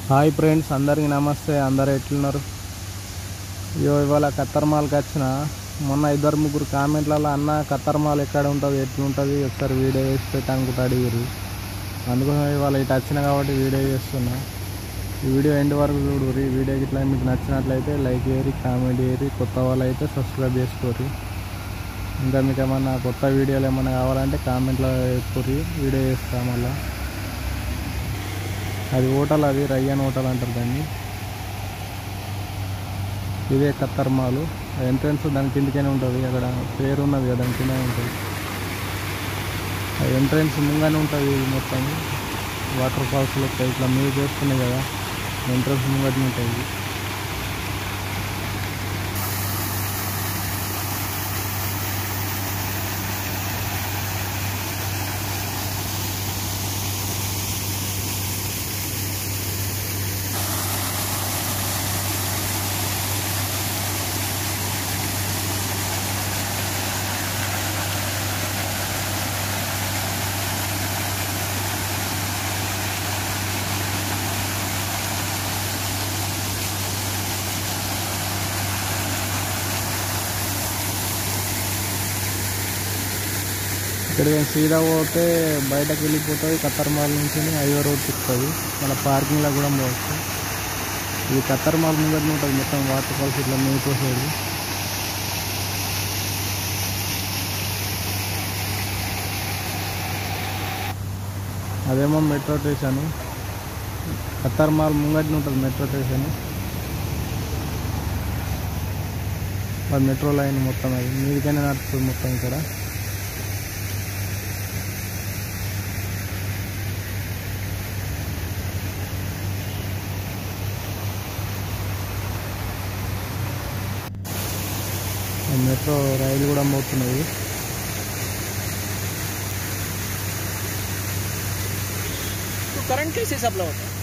hi friends అందరికీ నమస్తే అందరు ఎట్లున్నారు అయ్యో ఇవాళ కత్తర్మాల్కి వచ్చిన మొన్న ఇద్దరు ముగ్గురు కామెంట్లలో అన్న కత్తర్మాల్ ఎక్కడ ఉంటుంది ఎట్లుంటుంది ఒకసారి వీడియో చేసి పెట్టి అనుకుంటా అడిగారు అందుకోసం ఇవాళ ఇటు వచ్చిన కాబట్టి వీడియో చేస్తున్నా ఈ వీడియో ఎండ్ వరకు చూడుర్రి ఈ వీడియో ఇట్లా మీకు నచ్చినట్లయితే లైక్ చేయరి కామెంట్ చేయరి కొత్త వాళ్ళు అయితే సబ్స్క్రైబ్ చేసుకోరి ఇంకా మీకు ఏమన్నా కొత్త వీడియోలు ఏమన్నా కావాలంటే కామెంట్లో చెప్పుర్రి వీడియో చేస్తా మళ్ళీ అది హోటల్ అది రయ్యన్ హోటల్ అంటారు దాన్ని ఇదే కత్తర్మాలు ఎంట్రన్స్ దాని కిందకనే ఉంటుంది అక్కడ పేరు ఉన్నది కదా దాని కింద ఉంటుంది ఎంట్రన్స్ ముంగానే ఉంటుంది ఇది మొత్తం వాటర్ ఫాల్స్ లెక్క ఇట్లా మీరు చేస్తున్నాయి కదా ఎంట్రన్స్ ముంగటి ఉంటుంది ఇక్కడ సీదా పోతే బయటకు వెళ్ళిపోతుంది కత్తర్మాల్ నుంచి హైవే రోడ్ తిప్పుతుంది మన పార్కింగ్లో కూడా పోవచ్చు ఇది కత్తర్మాల్ ముంగట ఉంటుంది మొత్తం వాటర్ ఫాల్స్ ఇట్లా మేపో సైడ్ అదేమో మెట్రో స్టేషన్ కత్తర్మాల్ ముంగట ఉంటుంది మెట్రో స్టేషన్ అది మెట్రో లైన్ మొత్తం అది మీదికైనా నడుస్తుంది మొత్తం ఇక్కడ మెట్రో రైలు కూడా పోతున్నది तो करंट किस हिसाब होता है